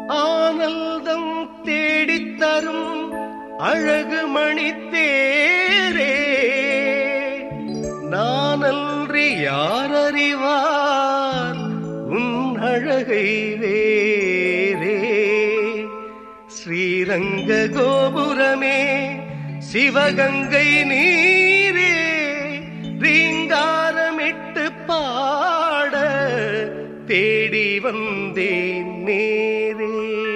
ஆனந்தம் தேடித்தரும் அழகு மணித்தேரே நானன்றி யார் அறிவார் உன் அழகை வேரே ஸ்ரீரங்க கோபுரமே சிவகங்கை நீரே ரீங்காரமிட்டு பாட தேடி வந்தேன் நேரே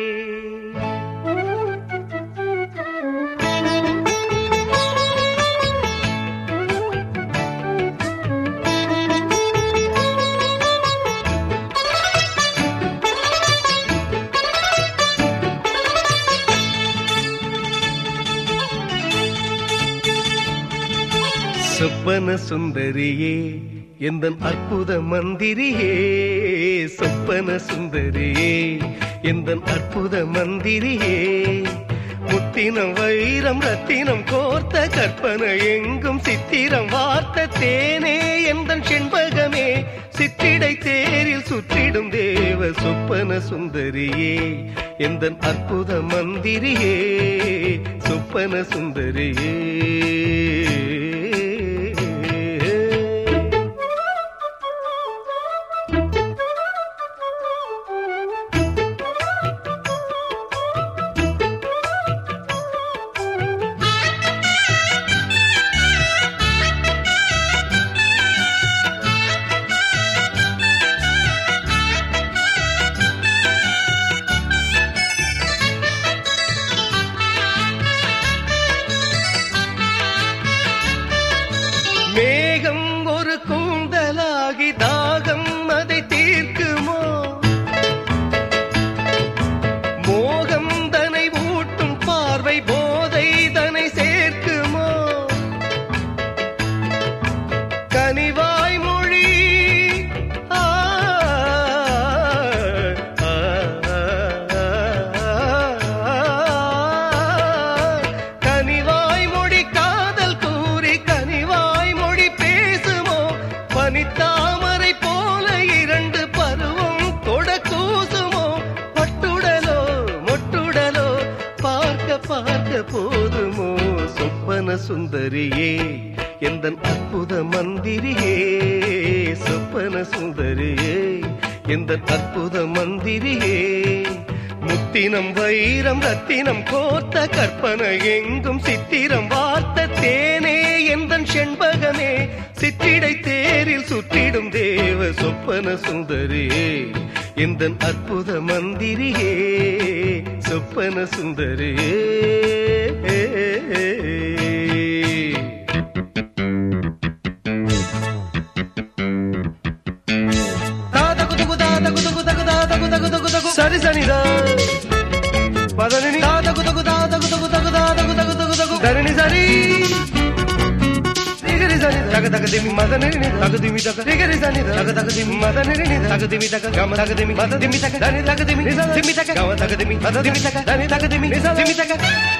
சொப்பன சுந்தரியே எந்த அற்புத மந்திரியே சொப்பன சுந்தரியே எந்த அற்புத மந்திரியே முத்தினம் வைரம் ரத்தினம் கோர்த்த கற்பனை எங்கும் சித்திரம் வார்த்த தேனே எந்த செண்பகமே சிற்றிடை தேரில் சுற்றிடும் தேவ சொப்பன சுந்தரியே எந்த அற்புத மந்திரியே சொப்பன சுந்தரியே மேகம் ஒரு கூந்தலாகி தாகம் அதை தீர்க்குமோ மோகம் தனை ஊட்டும் பார்வை போதை தனை சேர்க்குமோ கனிவாய் மொழி ஆ, ஆ, கனிவாய் மொழி காதல் கூறி கனிவாய் மொழி பேசுமோ பனித்தாமரை போல இரண்டு பருவம் தொட கூசுமோ பட்டுடலோ மொட்டுடலோ பார்க்க பார்க்க போதுமோ சொப்பன சுந்தரியே எந்த அற்புத மந்திரியே சொப்பன சுந்தரியே எந்த அற்புத மந்திரியே முத்தினம் வைரம் ரத்தினம் கோர்த்த கற்பனை எங்கும் சித்திரம் வார்த்த தேனே எந்த செண்பகமே சிற்றிடை தேரில் சுற்றிடும் தேவ சொப்பன சுந்தரியே எந்த அற்புத மந்திரியே சொப்பன சுந்தரியே సరి సనిదా పదని దాదగు దగు దాదగు దగు దగు దాదగు దగు దగు దగు ధరణి సరి రిగరి సని దగ దగ దిమి మదని ని దగ దిమి దగ రిగరి సని దగ దగ దిమి మదని ని దగ దిమి దగ గమ దగ దిమి మద దిమి దగ దని దగ దిమి నిస దిమి దగ గమ దగ దిమి మద దిమి దగ దని దగ దిమి నిస దిమి దగ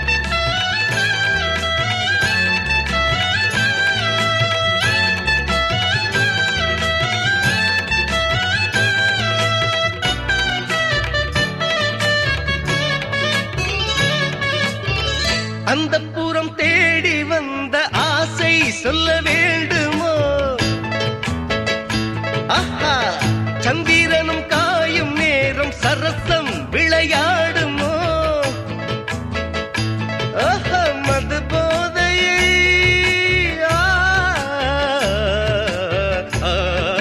அந்த புறம் தேடி வந்த ஆசை சொல்ல வேண்டுமோ ஆஹா சந்திரனும் காயும் நேரம் சரசம் விளையாடுமோ ஆஹா, மது போதையை ஆ, ஆ,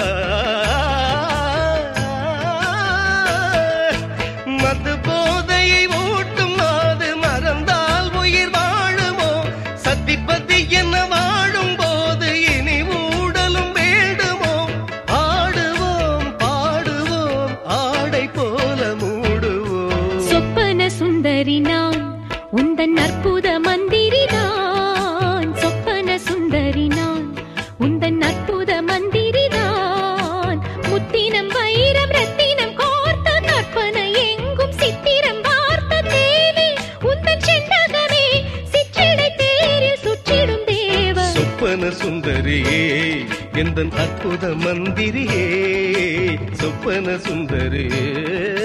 மது போதையை ஊட்டும் மாது மறந்தால் உயிர் வாழுமோ சத்திப்பதி என்ன வாழும் போது இனி ஊடலும் வேண்டுமோ ஆடுவோம் பாடுவோம் ஆடை போல மூடுவோம் சொப்பன சுந்தரி நான் உந்தன் அற்புத மந்திரி நான் சொப்பன சுந்தரி நான் உந்தன் அற்புத மந்திரி நான் முத்தினம் வைரம் ரத்தினம் கோர்த்த கற்பனை எங்கும் சித்திரம் வார்த்த தேவி உந்தன் செண்டகமே சிற்றிடை தேரில் சுற்றிடும் தேவ சொப்பன சுந்தரியே எந்த அற்புத மந்திரியே சொப்பன சுந்தரியே